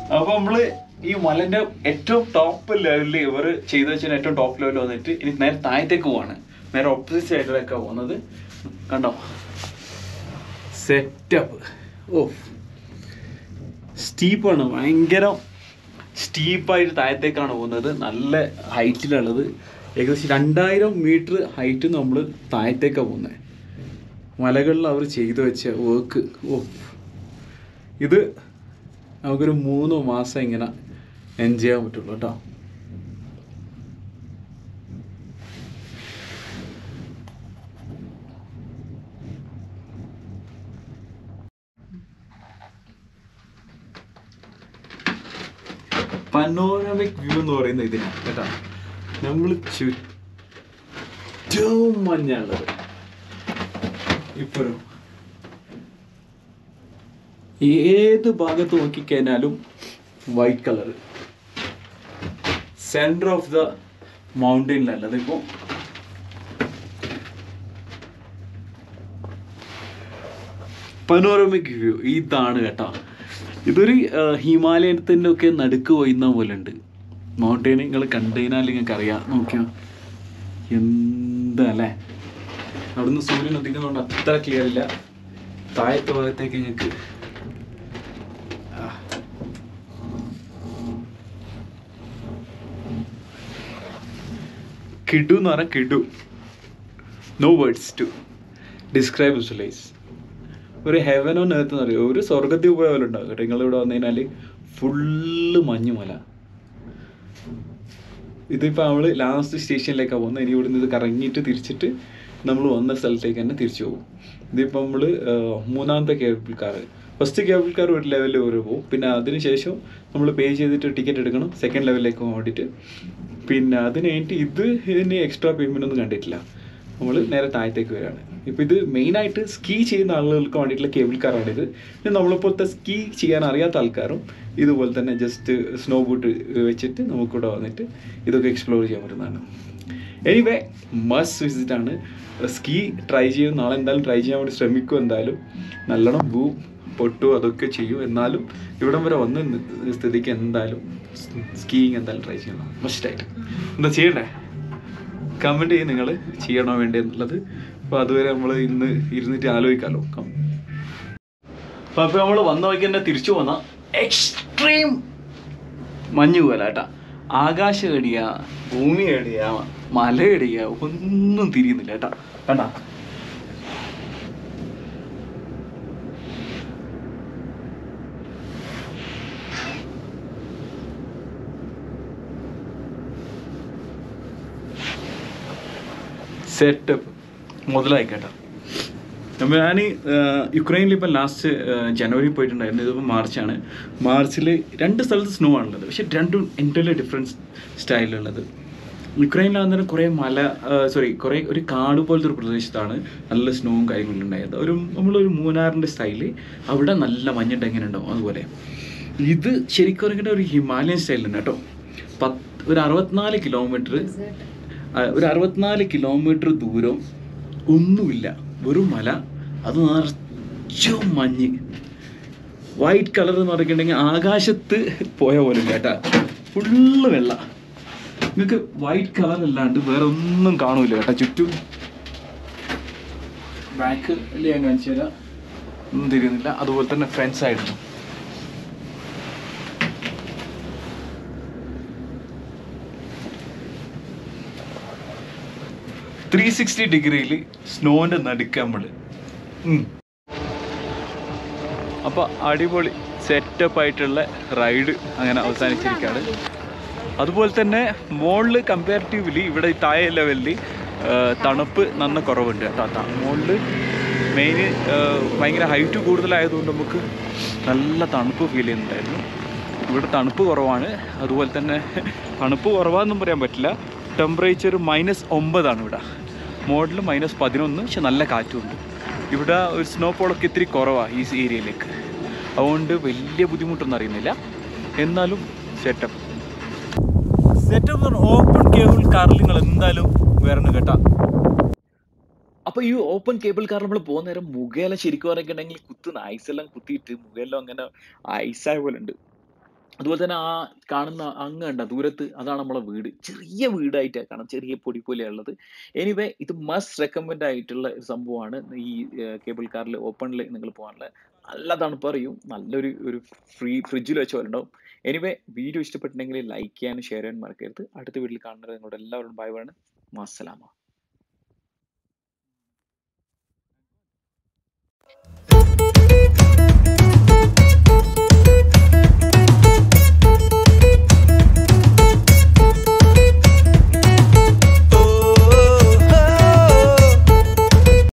അപ്പൊ നമ്മള് ഈ മലന്റെ ഏറ്റവും ടോപ്പ് ലെവലിൽ ഇവർ ചെയ്തു വെച്ചതിന് ഏറ്റവും ടോപ്പ് ലെവലിൽ വന്നിട്ട് ഇനി നേരെ താഴത്തേക്ക് പോവാണ് നേരെ ഓപ്പോസിറ്റ് സൈഡിലേക്കാണ് പോകുന്നത് കണ്ടോ സെറ്റപ്പ് ഓ സ്റ്റീപ്പാണ് ഭയങ്കര സ്റ്റീപ്പായിട്ട് താഴത്തേക്കാണ് പോകുന്നത് നല്ല ഹൈറ്റിലുള്ളത് ഏകദേശം രണ്ടായിരം മീറ്റർ ഹൈറ്റ് നമ്മൾ താഴത്തേക്കാണ് പോകുന്നത് മലകളിൽ അവർ ചെയ്തു വെച്ച വർക്ക് ഓ ഇത് നമുക്കൊരു മൂന്ന് മാസം ഇങ്ങനെ എൻജോയ് ചെയ്യാൻ പറ്റുള്ളൂ കേട്ടോ പനോരമിക് വ്യൂ എന്ന് പറയുന്ന ഇതിനാണ് കേട്ടോ നമ്മൾ ചുറ്റും മഞ്ഞുള്ളത് ഇപ്പോഴും ഏത് ഭാഗത്ത് നോക്കിക്കഴിഞ്ഞാലും white colour centre of the മൗണ്ടൈനിലല്ല അതിപ്പോൾ പനോറമിക് വ്യൂ ഇതാണ് കേട്ടോ ഇതൊരു ഹിമാലയത്തിൻ്റെ ഒക്കെ നടുക്ക് പോയിന്ന പോലെ ഉണ്ട് മൗണ്ടൈൻ നിങ്ങൾ കണ്ടു കഴിഞ്ഞാൽ നിങ്ങൾക്ക് അറിയാം നോക്കിയാ എന്താ അല്ലേ അവിടുന്ന് സൂര്യൻ ഉദിക്കുന്നതുകൊണ്ട് അത്ര ക്ലിയർ ഇല്ല താഴത്തെ ഭാഗത്തേക്ക് നിങ്ങൾക്ക് കിഡു എന്ന് പറഞ്ഞാൽ കിഡു no words to describe visualise ഒരു ഹെവനോ നേരത്തെ അറിയോ ഒരു സ്വർഗത്തിൽ പോയ പോലെ ഉണ്ടാവും കേട്ടോ നിങ്ങൾ ഇവിടെ വന്നു കഴിഞ്ഞാൽ ഫുള്ള് മഞ്ഞുമല ഇതിപ്പോൾ നമ്മൾ ലാസ്റ്റ് സ്റ്റേഷനിലേക്കാണ് പോകുന്നത് ഇനി ഇവിടുന്ന് ഇത് കറങ്ങിയിട്ട് തിരിച്ചിട്ട് നമ്മൾ വന്ന സ്ഥലത്തേക്ക് തന്നെ തിരിച്ചു പോകും ഇതിപ്പോൾ നമ്മൾ മൂന്നാമത്തെ cable car first cable car ഒരു ലെവലിൽ ഒരു പോകും പിന്നെ അതിന് ശേഷം നമ്മൾ പേ ചെയ്തിട്ട് ടിക്കറ്റ് എടുക്കണം സെക്കൻഡ് ലെവലിലേക്ക് പോകാൻ വേണ്ടിയിട്ട് പിന്നെ അതിന് വേണ്ടി ഇത് ഇതിന് എക്സ്ട്രാ പേയ്മെൻ്റ് ഒന്നും കണ്ടിട്ടില്ല നമ്മൾ നേരെ താഴത്തേക്ക് വരികയാണ് ഇപ്പോൾ ഇത് മെയിനായിട്ട് സ്കീ ചെയ്യുന്ന ആളുകൾക്ക് വേണ്ടിയിട്ടുള്ള കേബിൾ കാറാണിത് പിന്നെ നമ്മളിപ്പോഴത്തെ സ്കീ ചെയ്യാൻ അറിയാത്ത ആൾക്കാരും ഇതുപോലെ തന്നെ ജസ്റ്റ് സ്നോ ബൂട്ട് വെച്ചിട്ട് നമുക്കിവിടെ വന്നിട്ട് ഇതൊക്കെ എക്സ്പ്ലോർ ചെയ്യാൻ പറ്റുന്നതാണ് എനിവേ മസ്റ്റ് വിസിറ്റ് ആണ് സ്കീ ട്രൈ ചെയ്യും നാളെ എന്തായാലും ട്രൈ ചെയ്യാൻ വേണ്ടി ശ്രമിക്കും എന്തായാലും നല്ലോണം ബൂ പൊട്ടു അതൊക്കെ ചെയ്യും എന്നാലും ഇവിടം വരെ വന്ന സ്ഥിതിക്ക് എന്തായാലും സ്കീയിങ് എന്തായാലും ട്രൈ ചെയ്യണം മസ്റ്റായിട്ട് എന്താ ചെയ്യണ്ടേ കമൻറ്റ് ചെയ്യും നിങ്ങൾ ചെയ്യണോ വേണ്ടേ എന്നുള്ളത് അപ്പോൾ അതുവരെ നമ്മൾ ഇന്ന് ഇരുന്നിട്ട് ആലോചിക്കാമല്ലോ അപ്പോൾ അപ്പോൾ നമ്മൾ വന്ന വഴിക്ക് തന്നെ തിരിച്ചു പോന്ന എക്സ്ട്രീം മഞ്ഞ് പോലെ കേട്ടാ ആകാശം എടിയ ഭൂമി എടിയ മല എടിയ ഒന്നും തിരിയുന്നില്ല കേട്ടാ കണ്ടാ സെറ്റപ്പ് മുതലായി കേട്ടോ അപ്പോൾ ഞാൻ യുക്രൈനിൽ ഇപ്പം ലാസ്റ്റ് ജനുവരി പോയിട്ടുണ്ടായിരുന്നു ഇതിപ്പോൾ മാർച്ചാണ് മാർച്ചിൽ രണ്ട് സ്ഥലത്ത് സ്നോ ആണുള്ളത് പക്ഷെ രണ്ടും എൻ്റർലി ഡിഫറെൻറ്റ് സ്റ്റൈലുള്ളത് യുക്രൈനിലാകുന്നേരം കുറേ മല സോറി കുറേ ഒരു കാട് പോലത്തെ ഒരു പ്രദേശത്താണ് നല്ല സ്നോവും കാര്യങ്ങളും ഉണ്ടായത് ഒരു നമ്മളൊരു മൂന്നാറിൻ്റെ സ്റ്റൈല് അവിടെ നല്ല മഞ്ഞുണ്ട് എങ്ങനെ ഉണ്ടാവും അതുപോലെ ഇത് ശരിക്കും പറഞ്ഞിട്ട് ഒരു ഹിമാലയൻ സ്റ്റൈലുണ്ട് കേട്ടോ പത്ത് ഒരു അറുപത്തിനാല് കിലോമീറ്റർ ഒരു അറുപത്തിനാല് കിലോമീറ്റർ ദൂരം ഒന്നുമില്ല വെറും മല അത് നിറച്ചും മഞ്ഞ് വൈറ്റ് കളർ എന്ന് പറഞ്ഞിട്ടുണ്ടെങ്കിൽ ആകാശത്ത് പോയ പോലെ ഇല്ല കേട്ടാ ഫുള്ള് വെള്ള നിങ്ങൾക്ക് വൈറ്റ് കളർ അല്ലാണ്ട് വേറെ ഒന്നും കാണൂല കേട്ടാ ചുറ്റും ബാക്ക് ഞാൻ കാണിച്ചു തരാം ഒന്നും തിരിയുന്നില്ല അതുപോലെ തന്നെ ഫ്രണ്ട് സൈഡിലും ത്രീ സിക്സ്റ്റി ഡിഗ്രിയിൽ സ്നോന്റെ നടുക്ക് നമ്മള് അപ്പൊ അടിപൊളി സെറ്റപ്പ് ആയിട്ടുള്ള റൈഡ് അങ്ങനെ അവസാനിച്ചിരിക്കുകയാണ് അതുപോലെ തന്നെ മുകളിൽ കമ്പാരിറ്റീവ്ലി ഇവിടെ ഈ താഴെ ലെവലിൽ തണുപ്പ് നന്ന കുറവുണ്ട് കേട്ടോ മുകളിൽ മെയിൻ ഭയങ്കര ഹൈറ്റ് കൂടുതലായതുകൊണ്ട് നമുക്ക് നല്ല തണുപ്പ് ഫീൽ ചെയ്യുന്നുണ്ടായിരുന്നു ഇവിടെ തണുപ്പ് കുറവാണ് അതുപോലെ തന്നെ തണുപ്പ് കുറവാണെന്നും പറയാൻ പറ്റില്ല ടെമ്പറേച്ചർ മൈനസ് ഒമ്പതാണ് ഇവിടെ മോഡൽ മൈനസ് പതിനൊന്ന് പക്ഷെ നല്ല കാറ്റുമുണ്ട് ഇവിടെ ഒരു സ്നോ പോളൊക്കെ ഇത്തിരി കുറവാണ് ഈ ഏരിയയിലേക്ക് അതുകൊണ്ട് വലിയ ബുദ്ധിമുട്ടൊന്നും അറിയുന്നില്ല എന്നാലും സെറ്റപ്പ് സെറ്റപ്പ് ഓപ്പൺ കേബിൾ കാറിൽ നിങ്ങൾ എന്തായാലും വരണം കേട്ടാ അപ്പൊ ഈ ഓപ്പൺ കേബിൾ കാർ നമ്മൾ പോകുന്ന നേരം മുഖയെല്ലാം ശരിക്കും പറഞ്ഞിട്ടുണ്ടെങ്കിൽ കുത്തുന്ന ഐസെല്ലാം കുത്തിയിട്ട് മുഖയെല്ലാം അങ്ങനെ ഐസായ പോലെ ഉണ്ട് അതുപോലെ തന്നെ ആ കാണുന്ന അങ്ങ് കണ്ട ദൂരത്ത് അതാണ് നമ്മളെ വീട് ചെറിയ വീടായിട്ടാണ് കാണാം ചെറിയ പൊടി പോലെയുള്ളത് എനിവേ ഇത് മസ്റ്റ് റെക്കമെൻഡ് ആയിട്ടുള്ള ഒരു സംഭവമാണ് ഈ കേബിൾ കാറിൽ ഓപ്പണിൽ നിങ്ങൾ പോകാനുള്ള നല്ല തണുപ്പ് അറിയും നല്ലൊരു ഒരു ഫ്രീ ഫ്രിഡ്ജിൽ വെച്ച പോലെ ഉണ്ടാവും എനിവേ വീഡിയോ ഇഷ്ടപ്പെട്ടിട്ടുണ്ടെങ്കിൽ ലൈക്ക് ചെയ്യാനും ഷെയർ ചെയ്യാനും മറക്കരുത് അടുത്ത വീട്ടിൽ കാണുന്നത് നിങ്ങളോട് എല്ലാവരോടും ബൈ പറയണം മാസലാമ